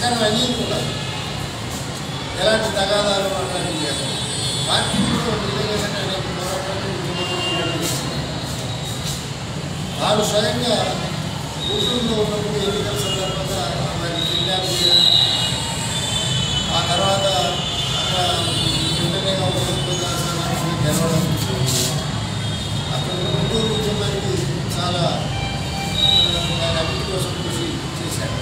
పరిష్కారం అయ్యేది కూడా ఎలాంటి తగాదాలు అట్లాంటివి లేదు పార్టీ కూడా ఒక విధంగా ఏంటంటే అనేక పోరాటాలు ఉద్యమాలు నిర్వహిస్తుంది. తాను స్వయంగా గుంటూరులో ఉన్నప్పుడు ఎన్నికల సందర్భంగా వారిని కిడ్నాప్ చేయడం ఆ తర్వాత అక్కడ వెంటనేగా ఉపయోగించాల్సిన గెలవడం అక్కడ గుంటూరు ఉద్యమానికి చాలా దాని అభివృద్ధి కోసం కృషి చేశాడు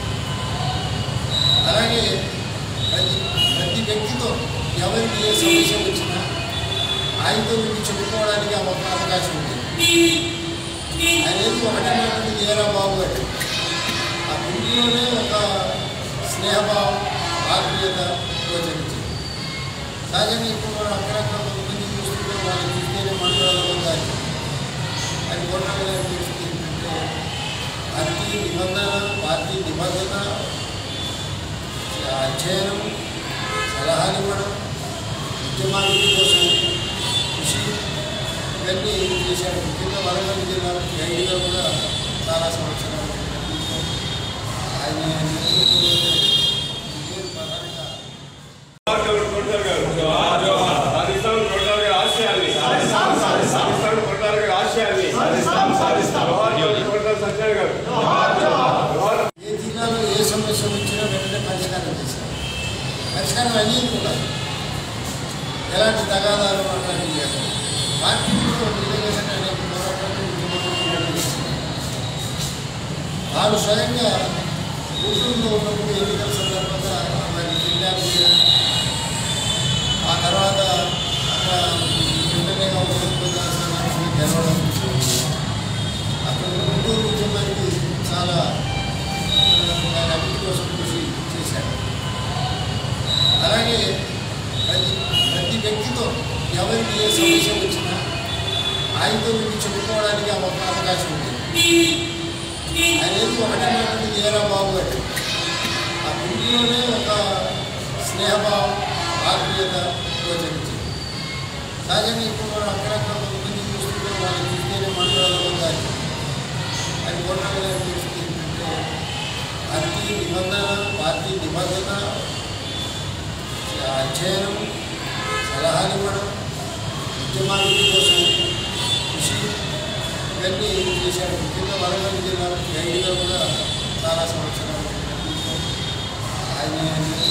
అలాగే ప్రతి ప్రతి వ్యక్తితో ఎవరికి ఏ సమస్య వచ్చినా ఆయనతో వీళ్ళు చెప్పుకోవడానికి ఆ ఒక అవకాశం ఉంది ఆయన ఏది ఒకటి ఏరా బాబు అంటే ఆ గుంపులోనే ఒక స్నేహభావం ఆత్మీయత గోచరించింది సహజంగా ఇప్పుడు మనం అక్కడక్కడ కొంతమంది చూస్తుంటే వాళ్ళు చూస్తేనే మండలాల్లో దాచి అది కోటగా ఏంటంటే పార్టీ నిబంధన పార్టీ నిబంధన అధ్యయనం సలహాలు ఇవ్వడం ఉద్యమానికి కోసం కృషి ఇవన్నీ చేశాడు ముఖ్యంగా వరంగల్ జిల్లాలో గైడ్గా కూడా చాలా సంవత్సరాలు ఆయన నేతృత్వంలో ఇదే ప్రధానంగా కొట్టారు గారు పాకిస్తాన్ కొట్టారు గారు ఆశయాల్ని పాకిస్తాన్ కొట్టారు గారు ఆశయాల్ని జవహర్ జవహర్ కొట్టారు సత్యాన్ని గారు జవహర్ ఏ జిల్లాలో ఏ సమస్య వచ్చినా వెంటనే పరిష్కారం చేశారు పరిష్కారం అయ్యేది కూడా ఎలాంటి తగాదాలు అట్లాంటివి లేదు పార్టీ కూడా ఒక విధంగా ఏంటంటే అనేక పోరాటాలు ఉద్యమాలు నిర్వహిస్తుంది. తాను స్వయంగా గుంటూరులో ఉన్నప్పుడు ఎన్నికల సందర్భంగా వారిని కిడ్నాప్ చేయడం ఆ తర్వాత అక్కడ వెంటనేగా ఉపయోగించాల్సిన గెలవడం అక్కడ గుంటూరు ఉద్యమానికి చాలా దాని అభివృద్ధి కోసం కృషి చేశాడు అలాగే ప్రతి ప్రతి వ్యక్తితో ఎవరికి ఏ సమస్య వచ్చినా ఆయనతో వీళ్ళు చెప్పుకోవడానికి ఆ ఒక అవకాశం ఉంది ఆయన ఏది ఒకటి ఏరా బాబు అంటే ఆ గుంపులోనే ఒక స్నేహభావం ఆత్మీయత గోచరించింది సహజంగా ఇప్పుడు మనం అక్కడక్కడ కొంతమంది చూస్తుంటే వాళ్ళు చూస్తేనే మండలాల్లో దాచి అది కోటగా ఏంటంటే పార్టీ నిబంధన పార్టీ నిబంధన అధ్యయనం సలహాలు ఇవ్వడం ఉద్యమానికి కోసం కృషి ఇవన్నీ చేశాడు ముఖ్యంగా వరంగల్ జిల్లాలో గైడ్గా కూడా చాలా సంవత్సరాలు ఆయన నేతృత్వంలో